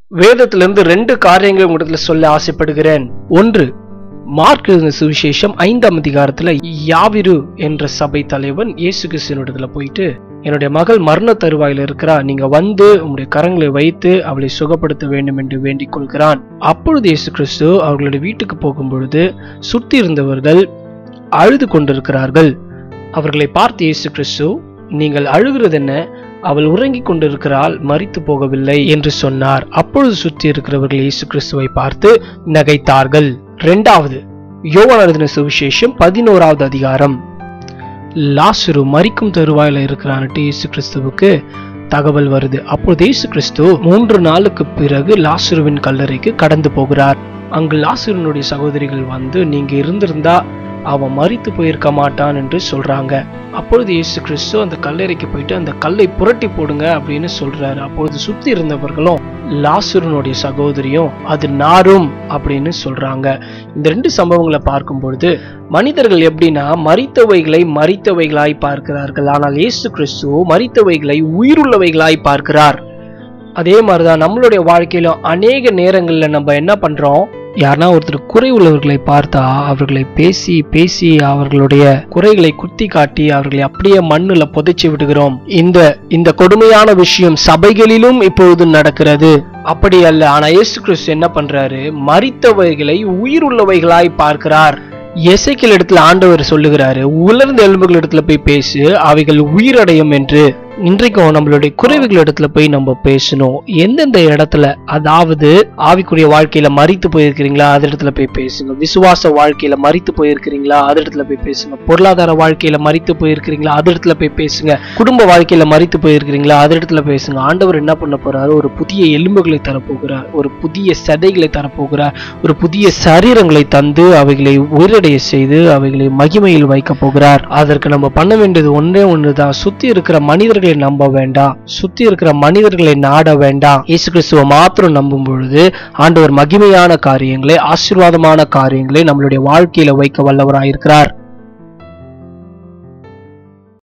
வேதத்திலிருந்து ரெண்டு காரியங்களை உங்களிடத்துல சொல்ல ஆசைப்படுகிறேன் ஒன்று மார்க் எழுதின சுவிசேஷம் ஐந்தாம் அதிகாரத்துல யாவிரு என்ற சபை தலைவன் இயேசு கிறிஸ்துவனிடத்துல போயிட்டு என்னுடைய மகள் மரண தருவாயில இருக்கிறா நீங்க வந்து உங்களுடைய கரங்களை வைத்து அவளை சுகப்படுத்த வேண்டும் என்று வேண்டிக் கொள்கிறான் அப்பொழுது இயேசு கிறிஸ்து அவர்களுடைய வீட்டுக்கு போகும் பொழுது சுற்றி இருந்தவர்கள் அழுது கொண்டிருக்கிறார்கள் அவர்களை பார்த்து இயேசு கிறிஸ்து நீங்கள் அழுகிறது என்ன அவள் உறங்கிக் கொண்டிருக்கிறாள் மரித்து போகவில்லை என்று சொன்னார் அப்பொழுது சுற்றி இருக்கிறவர்கள் இயேசு கிறிஸ்துவை பார்த்து நகைத்தார்கள் இரண்டாவது யோவான் எழுதின சுவிசேஷம் பதினோராவது அதிகாரம் லாசுரு மரிக்கும் தருவாயில இருக்கிறான்ட்டு இயேசு கிறிஸ்துவுக்கு தகவல் வருது அப்பொழுது இயேசு கிறிஸ்து மூன்று நாளுக்கு பிறகு லாசுருவின் கல்லறைக்கு கடந்து போகிறார் அங்கு லாசுருனுடைய சகோதரிகள் வந்து நீங்க இருந்திருந்தா அவன் மரித்து போயிருக்க மாட்டான் என்று சொல்றாங்க அப்பொழுது இயேசு கிறிஸ்து அந்த கல்லறைக்கு போயிட்டு அந்த கல்லை புரட்டி போடுங்க அப்படின்னு சொல்றாரு அப்பொழுது சுத்தி இருந்தவர்களும் லாசுரனுடைய சகோதரியும் அது நாரும் அப்படின்னு சொல்றாங்க இந்த ரெண்டு சம்பவங்களை பார்க்கும் பொழுது மனிதர்கள் எப்படின்னா மரித்தவைகளை மரித்தவைகளாய் பார்க்கிறார்கள் ஆனால் இயேசு கிறிஸ்து மரித்தவைகளை உயிருள்ளவைகளாய் பார்க்கிறார் அதே மாதிரிதான் நம்மளுடைய வாழ்க்கையிலும் அநேக நேரங்கள்ல நம்ம என்ன பண்றோம் யாருன்னா ஒருத்தர் குறை உள்ளவர்களை பார்த்தா அவர்களை பேசி பேசி அவர்களுடைய குறைகளை குத்தி காட்டி அவர்களை அப்படியே மண்ணுல புதைச்சி விடுகிறோம் இந்த இந்த கொடுமையான விஷயம் சபைகளிலும் இப்பொழுது நடக்கிறது அப்படி அல்ல ஆனா இயேசு கிறிஸ்து என்ன பண்றாரு மரித்தவைகளை உயிருள்ளவைகளாய் பார்க்கிறார் எசைக்கில் இடத்துல ஆண்டவர் சொல்லுகிறாரு உலர்ந்த எலும்புகள் இடத்துல போய் பேசு அவைகள் உயிரடையும் என்று இன்றைக்கும் நம்மளுடைய குறைவுகள் இடத்துல போய் நம்ம பேசணும் எந்தெந்த இடத்துல அதாவது ஆவிக்குரிய வாழ்க்கையில மறித்து போயிருக்கிறீங்களா அது இடத்துல போய் பேசுங்க விசுவாச வாழ்க்கையில மறித்து போயிருக்கிறீங்களா அது இடத்துல போய் பேசுங்க பொருளாதார வாழ்க்கையில மறித்து போயிருக்கிறீங்களா அது இடத்துல போய் பேசுங்க குடும்ப வாழ்க்கையில மறித்து போயிருக்கிறீங்களா அது இடத்துல பேசுங்க ஆண்டவர் என்ன பண்ண போறாரு ஒரு புதிய எலும்புகளை தரப்போகிறார் ஒரு புதிய சதைகளை தரப்போகிறார் ஒரு புதிய சரீரங்களை தந்து அவைகளை உயிரடைய செய்து அவைகளை மகிமையில் வைக்க போகிறார் அதற்கு நம்ம பண்ண வேண்டியது ஒன்றே ஒண்ணுதான் சுத்தி இருக்கிற மனிதர்களை நம்ப வேண்டாம் சுத்தி இருக்கிற மனிதர்களை நாட வேண்டாம் இயேசு கிறிஸ்துவ மாத்திரம் நம்பும் பொழுது ஆண்டவர் மகிமையான காரியங்களை ஆசீர்வாதமான காரியங்களை நம்மளுடைய வாழ்க்கையில வைக்க வல்லவராயிருக்கிறார்